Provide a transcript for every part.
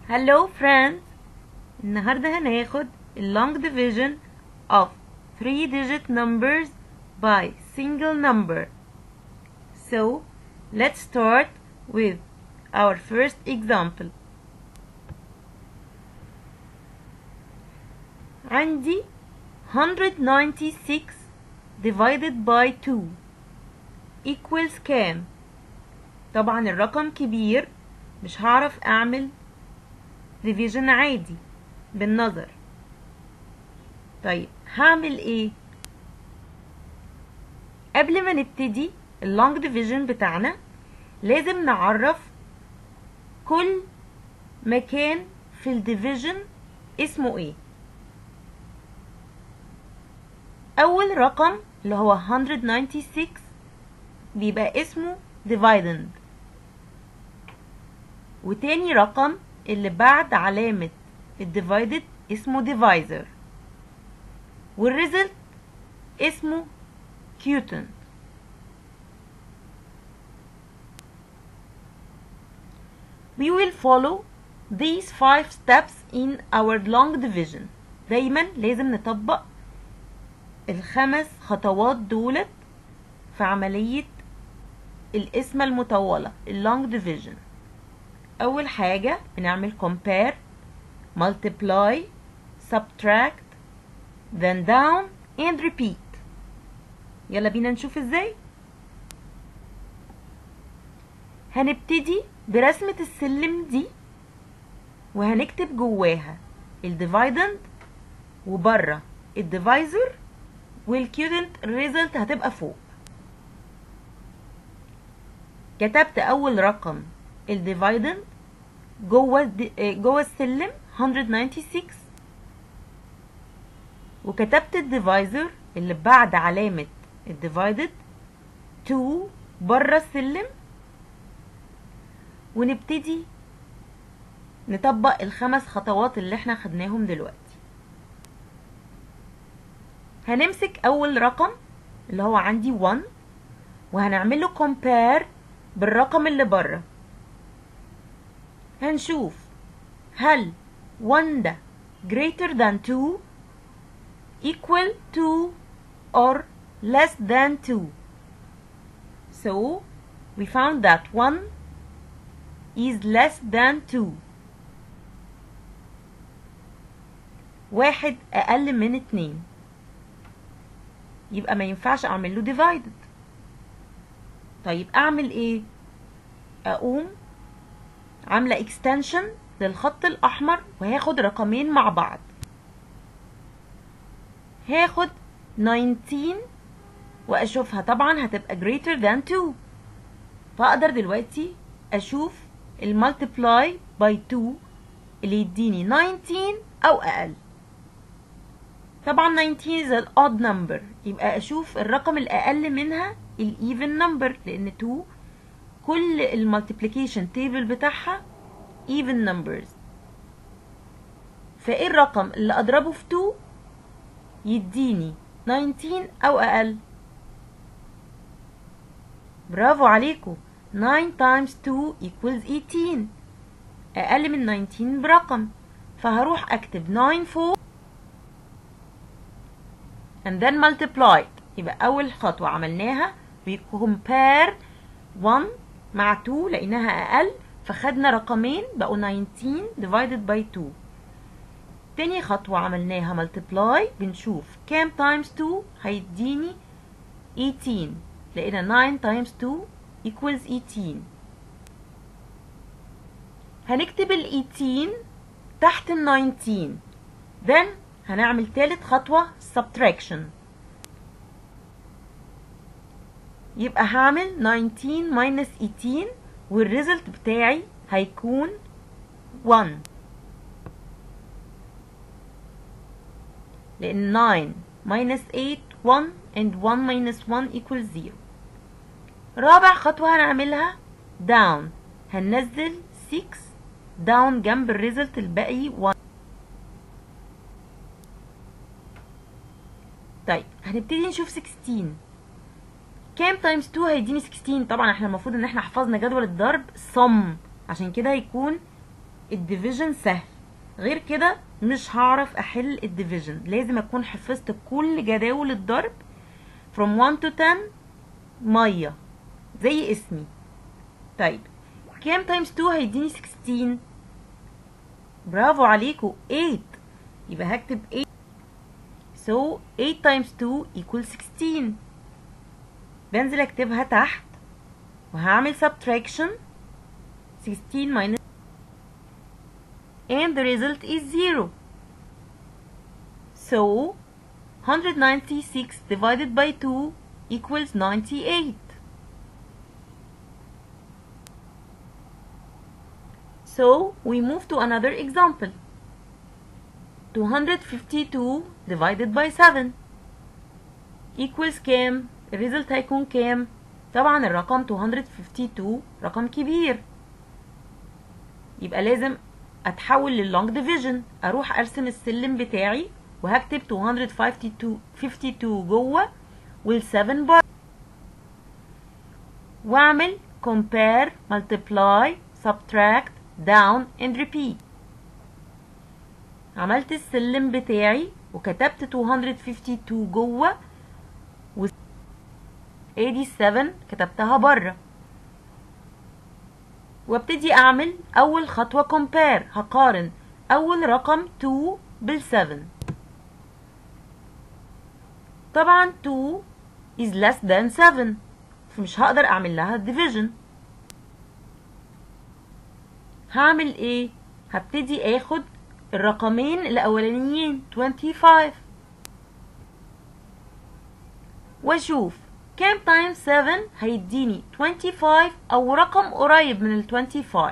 Hello friends النهاردة هناخد ال long division of 3 digit numbers by single number So let's start with our first example عندي 196 divided by 2 equals كام طبعا الرقم كبير مش هعرف اعمل division عادي بالنظر طيب هعمل ايه قبل ما نبتدي اللونج ديفيجن بتاعنا لازم نعرف كل مكان في الديفيجن اسمه ايه اول رقم اللي هو 196 بيبقى اسمه dividend وتاني رقم اللي بعد علامة الديفايدد اسمه divisor والريزلت اسمه quotient We will follow these five steps in our long division دايما لازم نطبق الخمس خطوات دولت في عملية القسمة المطولة اللونج division أول حاجة بنعمل compare multiply subtract then down and repeat يلا بينا نشوف ازاي هنبتدي برسمة السلم دي وهنكتب جواها الديفايدند وبره الديفايزر والكيودنت الريزلت هتبقى فوق كتبت اول رقم الديفايدند جوه جوه السلم 196 وكتبت الديفايزر اللي بعد علامة الديفايدد 2 بره السلم ونبتدي نطبق الخمس خطوات اللي احنا خدناهم دلوقتي هنمسك اول رقم اللي هو عندي 1 وهنعمله compare بالرقم اللي بره هنشوف هل 1 ده greater than 2 equal to or less than 2 so we found that 1 is less than 2 واحد أقل من اتنين يبقى ما ينفعش أعمل له divided طيب أعمل إيه؟ أقوم عاملة extension للخط الأحمر وهاخد رقمين مع بعض هاخد 19 وأشوفها طبعا هتبقى greater than 2 فأقدر دلوقتي أشوف المultiply by 2 اللي يديني 19 أو أقل طبعا 19 is an odd number يبقى أشوف الرقم الأقل منها ال even number لأن 2 كل المالتيبليكيشن تيبل بتاعها even numbers فايه الرقم اللي اضربه في 2 يديني 19 او اقل برافو عليكم 9 times 2 equals 18 اقل من 19 برقم فهروح اكتب 9 فوق and then multiplied يبقى اول خطوة عملناها we compare 1 مع 2 لقيناها اقل فخدنا رقمين بقوا 19 divided by 2 تاني خطوة عملناها multiply بنشوف كام times 2 هيديني 18 لقينا 9 times 2 equals 18 هنكتب ال 18 تحت ال 19 then هنعمل تالت خطوة subtraction يبقى هعمل 19 minus 18 والريزلت بتاعي هيكون 1 لأن 9 minus 8 1 and 1 minus 1 equals 0 رابع خطوة هنعملها down هننزل 6 down جنب الريزلت الباقي 1 طيب هنبتدي نشوف 16 كام تايمز 2 هيديني 16 طبعا احنا المفروض ان احنا حفظنا جدول الضرب sum عشان كده هيكون الديفيجن سهل غير كده مش هعرف احل الديفيجن لازم اكون حفظت كل جداول الضرب from 1 to 10 ميه زي اسمي طيب كام تايمز 2 هيديني 16 برافو عليكم 8 يبقى هكتب 8 so 8 times 2 equals 16 بنزل اكتبها تحت وهعمل subtraction 16 minus and the result is 0 so 196 divided by 2 equals 98 So we move to another example. 252 divided by 7 equals كام؟ الريزلت هيكون كام؟ طبعا الرقم 252 رقم كبير يبقى لازم اتحول لللونج ديفيجن اروح ارسم السلم بتاعي وهكتب 252 52 جوه وال7 بره واعمل compare multiply subtract down and repeat عملت السلم بتاعي وكتبت 252 جوه و 87 كتبتها بره وابتدي اعمل اول خطوه compare هقارن اول رقم 2 بال 7 طبعا 2 is less than 7 فمش هقدر اعمل لها division هعمل ايه هبتدي اخد الرقمين الاولانيين 25 واشوف كام تايم 7 هيديني 25 او رقم قريب من ال 25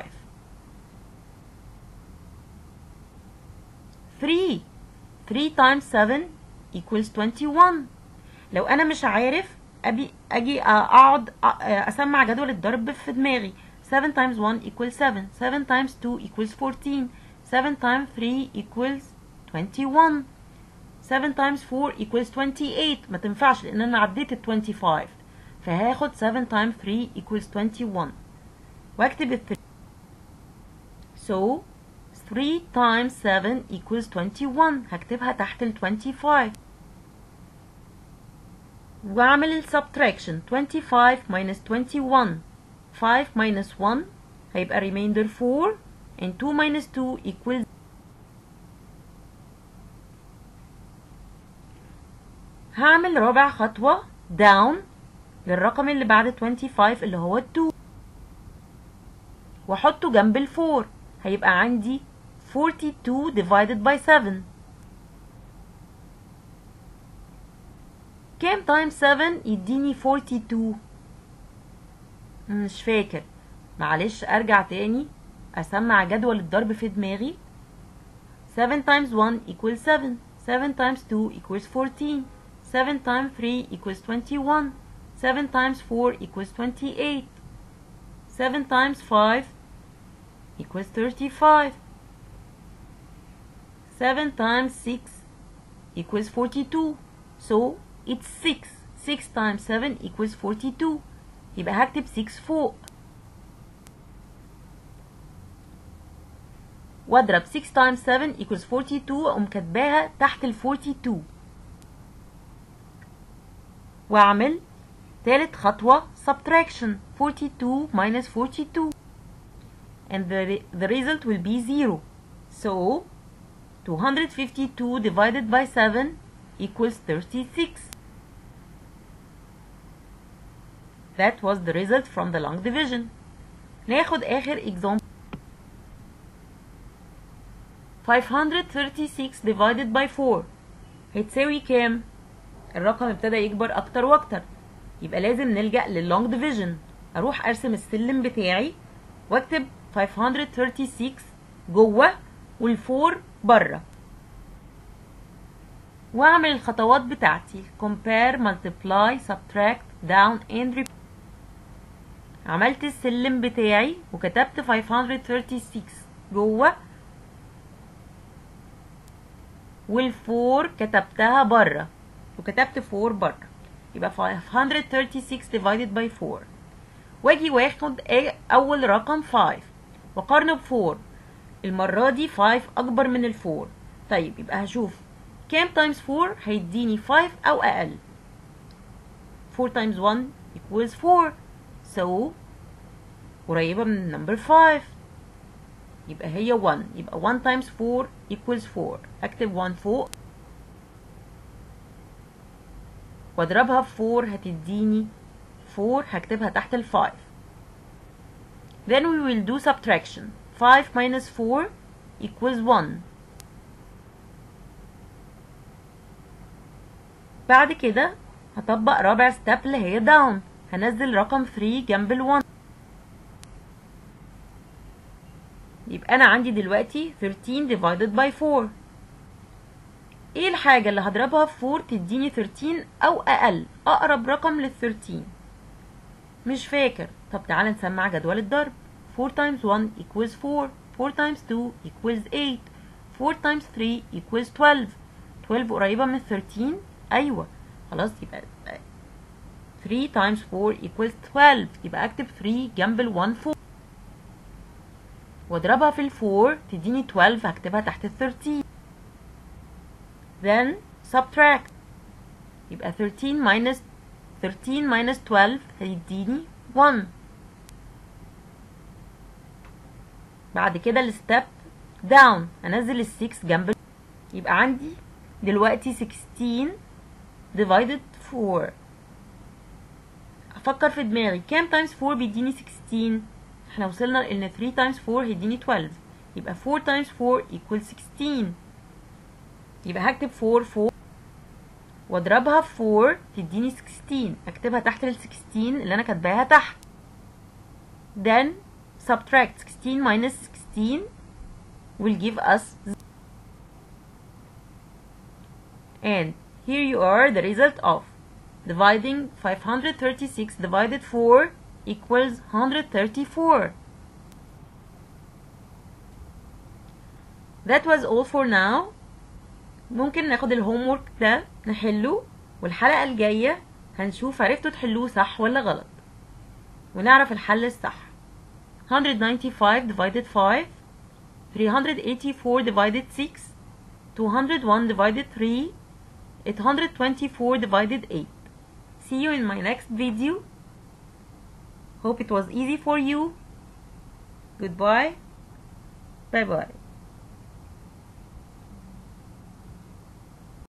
3 3 times 7 equals 21 لو انا مش عارف ابي اجي اقعد اسمع جدول الضرب في دماغي 7 times 1 equals 7 7 times 2 equals 14 7 times 3 equals 21 7 times 4 equals 28 ما تنفعش لان انا عديت ال 25 فهاخد 7 times 3 equals 21 واكتب ال 3 so 3 times 7 equals 21 هكتبها تحت ال 25 واعمل ال subtraction 25 minus 21 5 minus 1 هيبقى remainder 4 and 2 minus 2 equals هعمل رابع خطوة down للرقم اللي بعد 25 اللي هو 2 واحطه جنب ال 4 هيبقى عندي 42 divided by 7 كام تايم 7 يديني 42 مش فاكر معلش ارجع تاني اسمع جدول الضرب في دماغي 7 times 1 equals 7 7 times 2 equals 14 7 times 3 equals 21 7 times 4 equals 28 7 times 5 equals 35 7 times 6 equals 42 so it's 6 6 times 7 equals 42 يبقى هكتب 6 فوق واضرب 6 times 7 equals 42 اقوم كاتباها تحت ال 42 واعمل تالت خطوة subtraction 42 minus 42 and the, the result will be 0 so 252 divided by 7 equals 36 that was the result from the long division ناخد آخر example 536 divided by 4 هتساوي كام؟ الرقم ابتدى يكبر أكتر وأكتر يبقى لازم نلجأ لللونج ديفيجن أروح أرسم السلم بتاعي وأكتب 536 جوه والفور بره وأعمل الخطوات بتاعتي compare multiply subtract down and repeat عملت السلم بتاعي وكتبت 536 جوه والفور كتبتها بره وكتبت 4 بره يبقى 536 divided by 4 واجي واخد اول رقم 5 وقارنه ب 4 المرة دي 5 أكبر من الفور طيب يبقى هشوف كام تايمز 4 هيديني 5 أو أقل 4 times 1 equals 4 so قريبة من number 5 يبقى هي 1 يبقى 1 times 4 equals 4 اكتب 1 فوق واضربها في 4 هتديني 4 هكتبها تحت ال 5 then we will do subtraction 5 minus 4 equals 1 بعد كده هطبق رابع ستيب اللي هي down هنزل رقم 3 جنب ال 1 يبقى انا عندي دلوقتي 13 divided by 4 ايه الحاجة اللي هضربها في 4 تديني 13 او اقل اقرب رقم لل 13 مش فاكر طب تعالى نسمع جدول الضرب 4 times 1 equals 4 4 times 2 equals 8 4 times 3 equals 12 12 قريبة من 13 ايوه خلاص يبقى 3 times 4 equals 12 يبقى اكتب 3 جنب ال 1 فوق واضربها في ال 4 تديني 12 هكتبها تحت ال 13 then subtract يبقى 13 minus 13 minus 12 هيديني 1 بعد كده الستep down انزل ال 6 جنب ال- يبقى عندي دلوقتي 16 divided 4 افكر في دماغي كام times 4 بيديني 16 احنا وصلنا ان 3 times 4 هيديني 12 يبقى 4 times 4 equals 16 يبقى هكتب 4 فوق واضربها في 4 تديني 16 اكتبها تحت ال 16 اللي انا كاتباها تحت then subtract 16 minus 16 will give us and here you are the result of dividing 536 divided 4 equals 134 that was all for now ممكن ناخد الهوم ورك ده نحله والحلقة الجاية هنشوف عرفتوا تحلوه صح ولا غلط ونعرف الحل الصح 195 divided 5 384 divided 6 201 divided 3 824 divided 8 see you in my next video hope it was easy for you goodbye bye bye